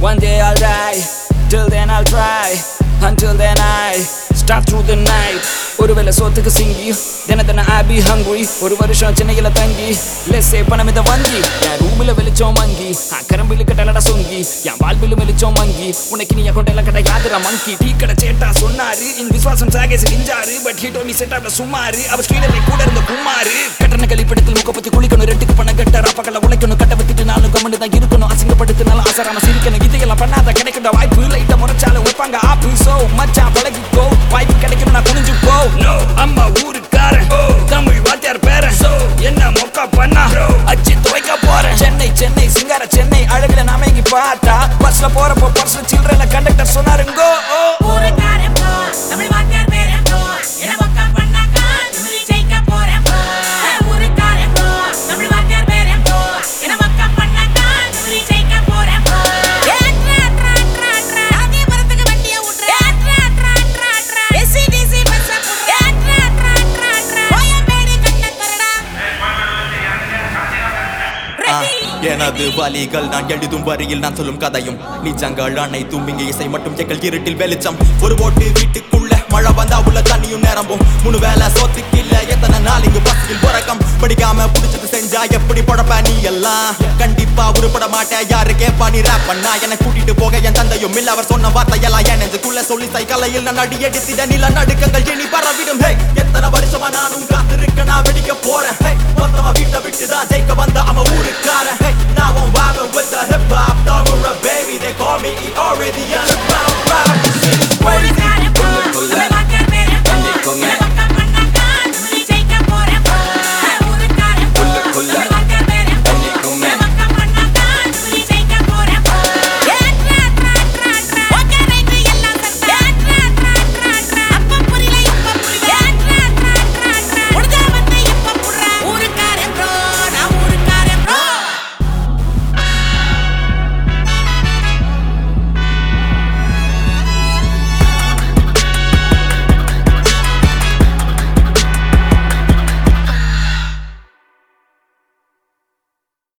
One day I'll die, till then I'll try. Until then I start through the night. ஒருவேளை சோத்துக்கு சிங்கி தின தின I be hungry ஒரு வருஷம் சென்னையில தங்கி லெஸ்ஸே பணம் இத வங்கி என் ரூமில் வெளிச்சம் மங்கி கரம்பில் கட்டலடா சொங்கி என் வாழ்விலும் வெளிச்சம் மங்கி உனக்கு நீ அக்கௌண்ட் எல்லாம் கடை யாதுரா மங்கி டீ கடை சேட்டா சொன்னாரு இன் விஸ்வாசம் சாகேஸ் நெஞ்சாரு பட் ஹீட்டோ நீ செட்டாப்ல சுமாரு அவர் ஸ்ரீடரை கூட இருந்த குமாரு கட்டண கழிப்பிடத்தில் முக்க பத்தி குளிக்கணும் ரெட்டுக்கு பண்ண கட்ட ராப்பகல உழைக்கணும் கட்ட விட்டுட்டு நானும் கம்மனு தான் இருக்கணும் அசிங்கப்படுத்தினாலும் ஆசராம சிரிக்கணும் இதையெல்லாம் பண்ணாத கிடைக்கிற வாய்ப்பு லைட்டை முறைச்சாலும் வைப்பாங்க ஆப்பு சோ மச்சான் பழகிக்கோ வாய்ப்பு கிடைக்கும் நான் குனிஞ்சு போ நோ அம்மா ஊருக்காரன் தமிழ் வாத்தியார் பேரன் என்ன மொக்கா பண்ணா அச்சு துவைக்க போறேன் சென்னை சென்னை சிங்கார சென்னை அழகுல நாம இங்க பார்த்தா பஸ்ல போறப்போ பர்ஸ்ல சில்லறையில கண்டக்டர் சொன்னாருங்கோ ஓ ஊருக்காரன் bro, தமிழ் வாத்தியார் பேரன் bro. என்ன மொக்க பண்ணாக்கா, திமிரி ஜெயிக்க போறேன் bro. ஊருக்காரன் bro, தமிழ் வாத்தியார் பேரன் bro. என்ன மொக்க பண்ணாக்கா, திமிரி ஜெயிக்க போறேன் bro. ஏட்ரா, ட்ரா, ட்ரா, ட்ரா. ராமேஸ்வரத்துக்கு வண்டியை ஓட்டுறேன். ஏட்ரா, ட்ரா, ட்ரா, ட்ரா. SCDC பஸ்ஸை போடுறேன். ஏட்ரா, ட்ரா, ட்ரா, ட்ரா. கோயம்பேடு கண்டக்டர்டா. Ready? எனது வலிகள் நான் எழுதும் வரியில் நான் சொல்லும் கதையும் நிஜங்கள் அனைத்தும் இங்கே இசை மட்டும் எங்கள் இருட்டில் வெளிச்சம் ஒரு ஓட்டு வீட்டுக்குள்ள மழை வந்தா உள்ள தண்ணியும் நிரம்பும் மூணு வேலை சோத்துக்கு இல்ல எத்தனை நாள் இங்கு பசியில் உறக்கம் படிக்காம புடிச்சது செஞ்சா எப்படி பழப்ப நீ எல்லாம் கண்டிப்பா உருப்பட மாட்டேன் யாரு கேப்பா நீ ரேப் பண்ணா என்னை கூட்டிட்டு போக என் தந்தையும் இல்ல அவர் சொன்ன வார்த்தையெல்லாம் என் நெஞ்சுக்குள்ள சொல்லி சைக்கலையில் நான் அடி எடுத்திட நில நடுக்கங்கள் இனி பரவிடும் ஹே எத்தனை வருஷமா நானும் காத்திருக்க நான் வெடிக்க போறேன் ஹே மொத்தமா வீட்டை விட்டு தான் ஜெயிக்க வந்த அவன் ஊருக்காரன் ஹே now I'm vibing with the hip hop thumber baby they call me Eori the underground